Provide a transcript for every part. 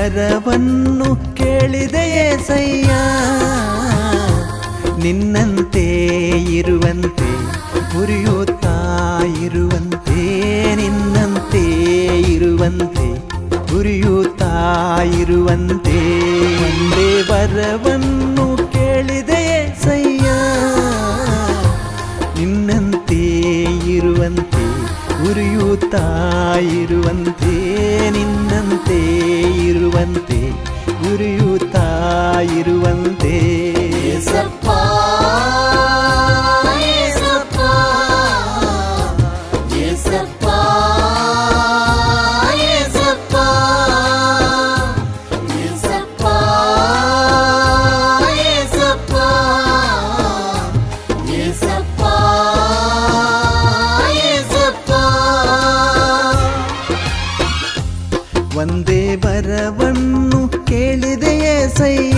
ವರವನ್ನು ಕೇಳಿದೆಯೇ ಸಯ್ಯ ನಿನ್ನಂತೆ ಇರುವಂತೆ ಉರಿಯುತ್ತಾ ಇರುವಂತೆ ನಿನ್ನಂತೆ ಇರುವಂತೆ ಉರಿಯುತ್ತಾ ಇರುವಂತೆ ಒಂದೇ ವರವನ್ನು ಕೇಳಿದೆಯೇ ಸಯ್ಯ ನಿನ್ನಂತೆ ಇರುವಂತೆ ಉರಿಯುತ್ತಾ ಇರುವಂತೆ ನಿನ್ನಂತೆ ಇರುವಂತೆ ಉರಿಯುತ್ತಾ ಇರುವಂತೆ ಏಸಪ್ಪ ಏಸಪ್ಪ ಏಸಪ್ಪ ಏಸಪ್ಪ ಏಸಪ್ಪ ಏಸಪ್ಪ ಏಸಪ್ಪ ಏಸಪ್ಪ ಒಂದೇ ವರವನ್ನು ಕೇಳಿದೆಯೇ ಸಯ್ಯ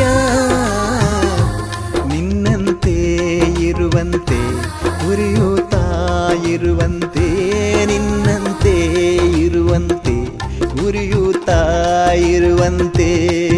ನಿನ್ನಂತೆ ಇರುವಂತೆ ಉರಿಯುತ್ತಾ ಇರುವಂತೆ ನಿನ್ನಂತೆ ಇರುವಂತೆ ಉರಿಯುತ್ತಾ ಇರುವಂತೆ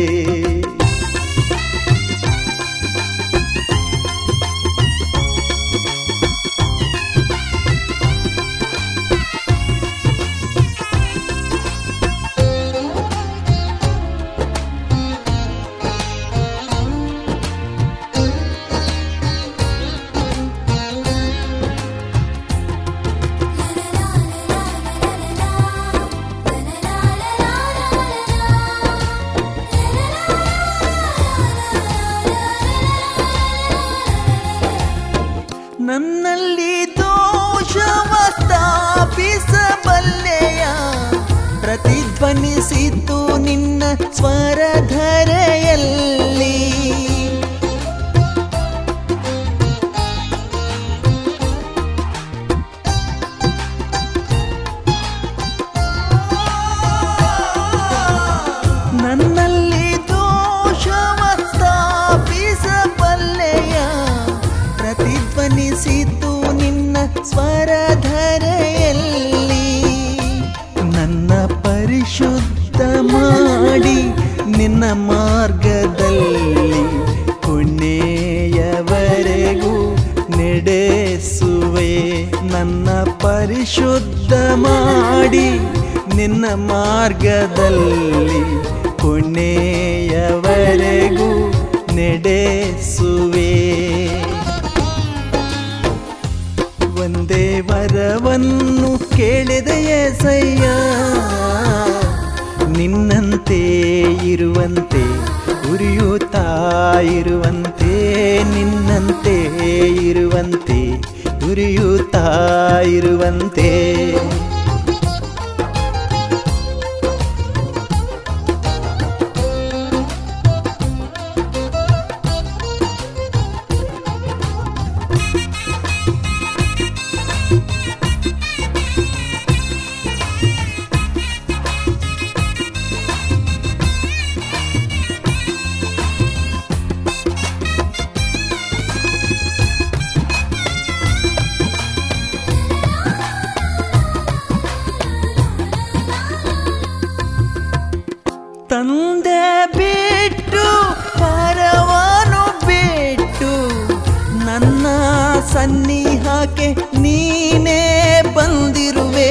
ನನ್ನಲ್ಲಿ ದೋಷವ ಸ್ಥಾಪಿಸಬಲ್ಲೆಯ ಪ್ರತಿಧ್ವನಿಸಿತು ನಿನ್ನ ಸ್ವರಧರೆಯಲ್ಲಿ ನನ್ನಲ್ಲಿ ದೋಷವ ಸ್ಥಾಪಿಸಬಲ್ಲೆಯ ಪ್ರತಿಧ್ವನಿಸಿತು ನಿನ್ನ ಸ್ವರಧರೆಯಲ್ಲಿ ನನ್ನ ಪರಿಶುದ್ಧ ಮಾಡಿ ನಿನ್ನ ಮಾರ್ಗದಲ್ಲಿ ಪುಣ್ಯೆಯವರೆಗೂ ನಡೆಸುವೆ ನನ್ನ ಪರಿಶುದ್ಧ ಮಾಡಿ ನಿನ್ನ ಮಾರ್ಗದಲ್ಲಿ ಪುಣ್ಯೆಯವರೆಗೂ ನಡೆಸುವೆ ಒಂದೇ ವರವನ್ನು ಕೇಳಿದೆಯೇ ಸಯ್ಯ ನಿನ್ನಂತೆ ಇರುವಂತೆ ಉರಿಯುತ್ತಾ ಇರುವಂತೆ ನಿನ್ನಂತೆ ಇರುವಂತೆ ಉರಿಯುತ್ತಾ ಇರುವಂತೆ ತಂದೆ ಬಿಟ್ಟು ಪರವನು ಬಿಟ್ಟು ನನ್ನ ಸನ್ನಿಹಕ್ಕೆ ನೀನೇ ಬಂದಿರುವೆ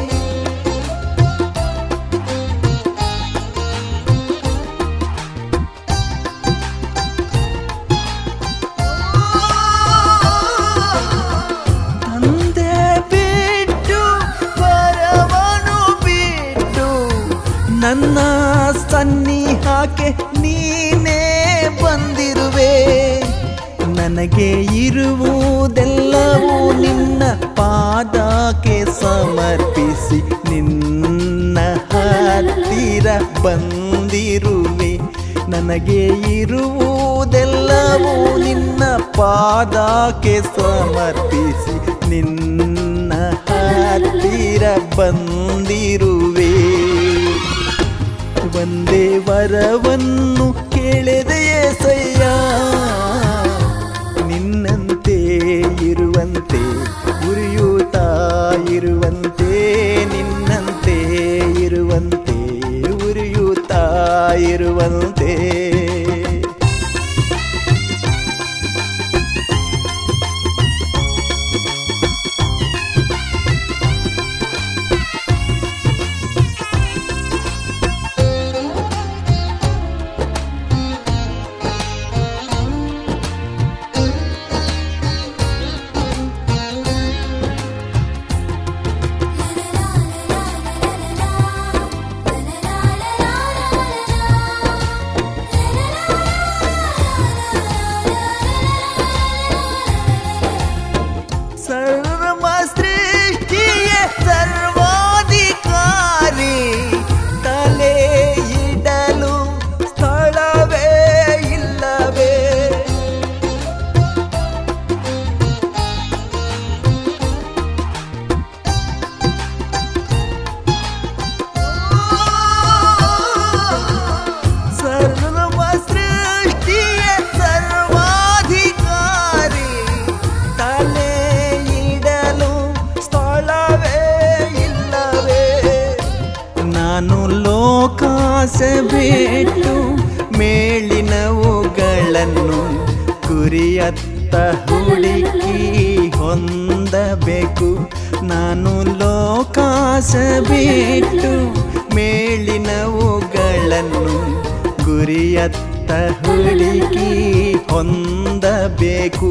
ತಂದೆ ಬಿಟ್ಟು ಪರವನು ಬಿಟ್ಟು ನನ್ನ ಸನ್ನಿಹಕ್ಕೆ ನೀನೇ ಬಂದಿರುವೆ ನನಗೆ ಇರುವುದೆಲ್ಲವೂ ನಿನ್ನ ಪಾದಕ್ಕೆ ಸಮರ್ಪಿಸಿ ನಿನ್ನ ಹತ್ತಿರ ಬಂದಿರುವೆ ನನಗೆ ಇರುವುದೆಲ್ಲವೂ ನಿನ್ನ ಪಾದಕ್ಕೆ ಸಮರ್ಪಿಸಿ ನಿನ್ನ ಹತ್ತಿರ ಬಂದಿರುವೆ ಒಂದೇ ವರವನ್ನು ಕೇಳಿದೆಯೇ ಸಯ್ಯ ನಿನ್ನಂತೆ ಇರುವಂತೆ ಉರಿಯುತ್ತಾ ಇರುವಂತೆ ನಿನ್ನಂತೆ ಇರುವಂತೆ ಉರಿಯುತ್ತಾ ಇರುವಂತೆ ಸರ್ವ ಸೃಷ್ಟಿಯ ಸರ್ವಾಧಿಕಾರಿ ತಲೆ ಇಡಲು ಸ್ಥಳವೇ ಇಲ್ಲವೇ ಸರ್ವ ಸೃಷ್ಟಿಯ ಸರ್ವಾಧಿಕಾರಿ ತಲೆ ಇಡಲು ಸ್ಥಳವೇ ಇಲ್ಲವೇ ನಾನು ಲೋಕಾಸ ಬಿಟ್ಟು ಮೇಲಿನವುಗಳನ್ನು ಗುರಿಯತ್ತ ಹುಡುಕಿ ಹೊಂದಬೇಕು ನಾನು ಲೋಕಾಸ ಬಿಟ್ಟು ಮೇಲಿನವುಗಳನ್ನು ಗುರಿಯತ್ತ ಹುಡುಕಿ ಹೊಂದಬೇಕು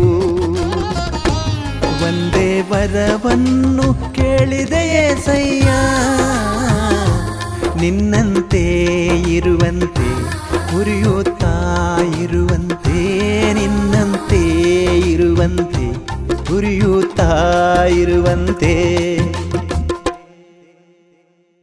ಒಂದೇ ವರವನ್ನು ಕೇಳಿದೆಯೇ ಸಯ್ಯ ನಿನ್ನಂತೆ ಇರುವಂತೆ ಉರಿಯುತ್ತಾ ಇರುವಂತೆ ನಿನ್ನಂತೆ ಇರುವಂತೆ ಉರಿಯುತ್ತಾ ಇರುವಂತೆ